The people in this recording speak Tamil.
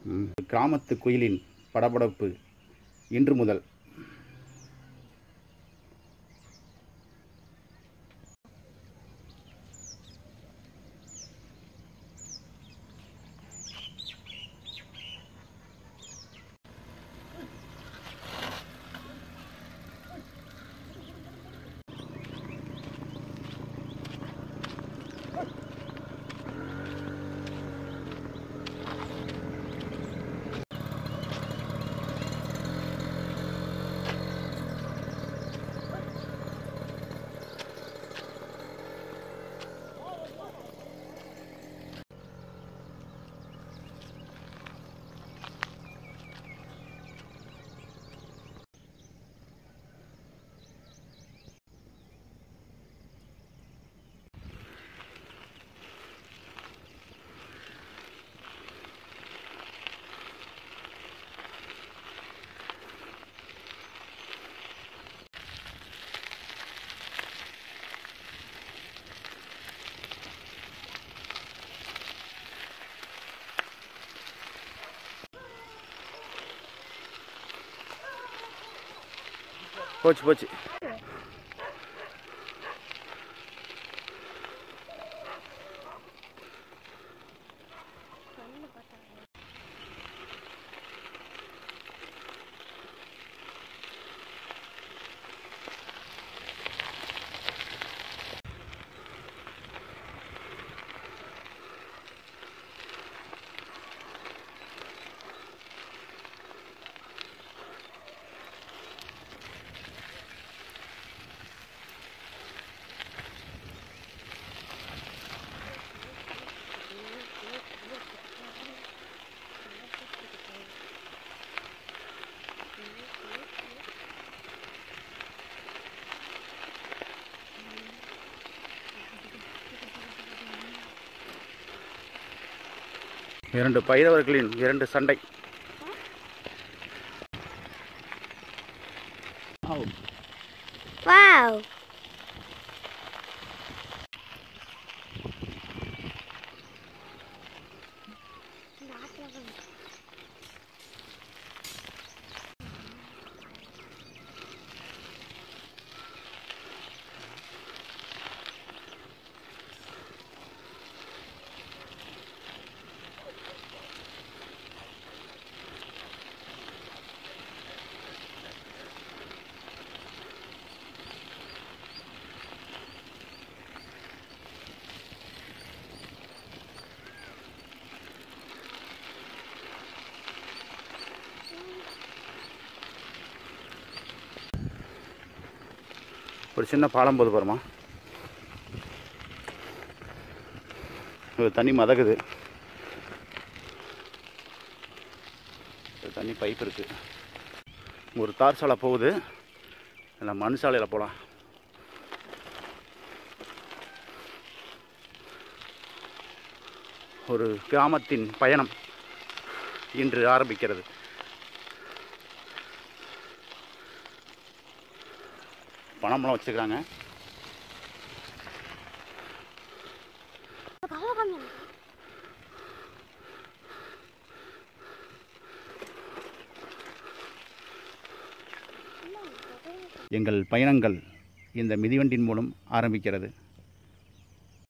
ம். கிராமத்து குயிலின் படபடப்பு இன்று முதல் போச்சு போச்சு இரண்டு பைரவர்களின் இரண்டு சண்டை வாவ் ஒரு சின்ன பாலம் போது பாருமா இது தண்ணி மதகுது இது தண்ணி பைப் இருக்கு ஒரு தார் சாலை போகுது இல்லை மண் சாலையில் போகலாம் ஒரு கிராமத்தின் பயணம் இன்று ஆரம்பிக்கிறது பணமெல்லாம் வச்சுக்கிறாங்க எங்கள் பயணங்கள் இந்த மிதிவண்டின் மூலம் ஆரம்பிக்கிறது